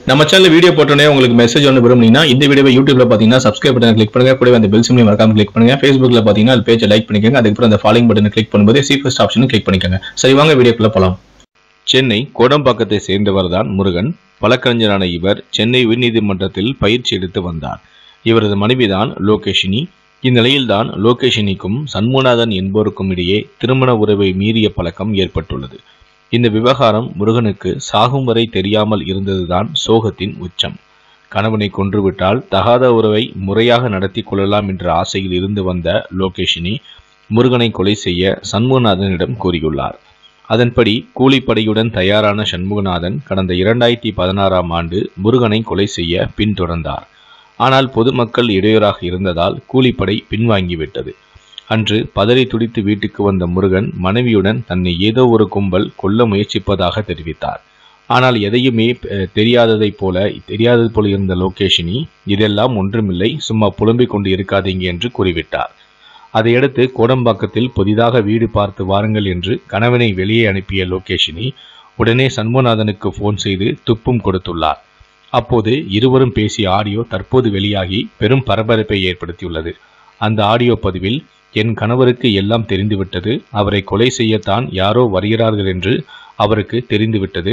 நம்ம channel video போட்டோன்னே உங்களுக்கு மெசேஜ் ஒன்று விரும்புனீங்கன்னா இந்த வீடியோவை யூடியூப்ல பார்த்தீங்கன்னா சப்ஸ்கிரைப் பட்டன் கிளிக் பண்ணுங்க கூடவே அந்த பெல் சிம்லையும் மறக்காம கிளிக் பண்ணுங்க ஃபேஸ்புக்ல பார்த்தீங்கன்னா அது பேஜை லைக் பண்ணிக்கோங்க அதுக்கப்புறம் அந்த ஃபாலோயிங் பட்டனை கிளிக் பண்ணும்போது சி ஃபர்ஸ்ட் ஆப்ஷனும் கிளிக் பண்ணிக்கோங்க சரி வாங்க வீடியோக்குள்ள போலாம் சென்னை கோடம்பாக்கத்தை சேர்ந்தவர் தான் முருகன் வழக்கறிஞரான இவர் சென்னை உயர்நீதிமன்றத்தில் பயிற்சி எடுத்து வந்தார் இவரது மனைவிதான் லோகேஷினி இந்நிலையில்தான் லோகேஷினிக்கும் சண்முகநாதன் என்போருக்கும் இடையே திருமண உறவை மீறிய பழக்கம் ஏற்பட்டுள்ளது இந்த விவகாரம் முருகனுக்கு சாகும் வரை தெரியாமல் இருந்ததுதான் சோகத்தின் உச்சம் கணவனை கொன்றுவிட்டால் தகாத உறவை முறையாக நடத்தி கொள்ளலாம் என்ற ஆசையில் இருந்து வந்த லோகேஷினி முருகனை கொலை செய்ய சண்முகநாதனிடம் கூறியுள்ளார் அதன்படி கூலிப்படையுடன் தயாரான சண்முகநாதன் கடந்த இரண்டாயிரத்தி பதினாறாம் ஆண்டு முருகனை கொலை செய்ய பின்தொடர்ந்தார் ஆனால் பொதுமக்கள் இடையூறாக இருந்ததால் கூலிப்படை பின்வாங்கிவிட்டது அன்று பதறி துடித்து வீட்டுக்கு வந்த முருகன் மனைவியுடன் தன்னை ஏதோ ஒரு கும்பல் கொல்ல முயற்சிப்பதாக தெரிவித்தார் ஆனால் எதையுமே அஹ், தெரியாததைப் போல தெரியாதது போல இருந்த லோகேஷினி இதெல்லாம் ஒன்றுமில்லை சும்மா புலம்பிக் கொண்டு இருக்காதீங்க என்று கூறிவிட்டார் அதையடுத்து கோடம்பாக்கத்தில் புதிதாக வீடு பார்த்து வாருங்கள் என்று கணவனை வெளியே அனுப்பிய லோகேஷினி உடனே சண்முகநாதனுக்கு ஃபோன் செய்து துப்பும் கொடுத்துள்ளார் அப்போது இருவரும் பேசிய ஆடியோ தற்போது வெளியாகி பெரும் பரபரப்பை ஏற்படுத்தியுள்ளது அந்த ஆடியோ பதிவில் என் கணவருக்கு எல்லாம் தெரிந்துவிட்டது அவரை கொலை செய்யத்தான் யாரோ வருகிறார்கள் என்று அவருக்கு தெரிந்துவிட்டது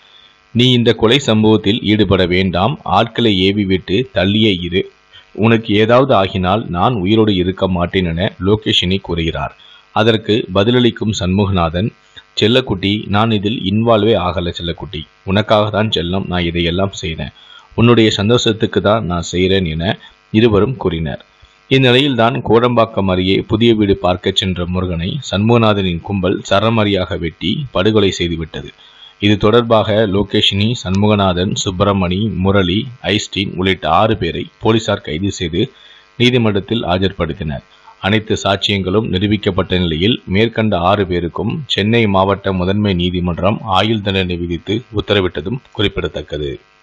நீ இந்த கொலை சம்பவத்தில் ஈடுபட வேண்டாம் ஆட்களை ஏவி விட்டு தள்ளியே இரு உனக்கு ஏதாவது ஆகினால் நான் உயிரோடு இருக்க மாட்டேன் என லோகேஷினி கூறுகிறார் அதற்கு பதிலளிக்கும் சண்முகநாதன் செல்லக்குட்டி நான் இதில் இன்வால்வே ஆகல செல்லக்குட்டி உனக்காக தான் செல்லம் நான் இதையெல்லாம் செய்தேன் உன்னுடைய சந்தோஷத்துக்கு தான் நான் செய்கிறேன் என இருவரும் கூறினர் இந்நிலையில்தான் கோடம்பாக்கம் அருகே புதிய வீடு பார்க்கச் சென்ற முருகனை சண்முகநாதனின் கும்பல் சரமரியாக வெட்டி படுகொலை செய்துவிட்டது இது தொடர்பாக லோகேஷினி சண்முகநாதன் சுப்பிரமணி முரளி ஐஸ்டீன் உள்ளிட்ட ஆறு பேரை போலீசார் கைது செய்து நீதிமன்றத்தில் ஆஜர்படுத்தினர் அனைத்து சாட்சியங்களும் நிரூபிக்கப்பட்ட நிலையில் மேற்கண்ட ஆறு பேருக்கும் சென்னை மாவட்ட முதன்மை நீதிமன்றம் ஆயுள் தண்டனை விதித்து உத்தரவிட்டதும் குறிப்பிடத்தக்கது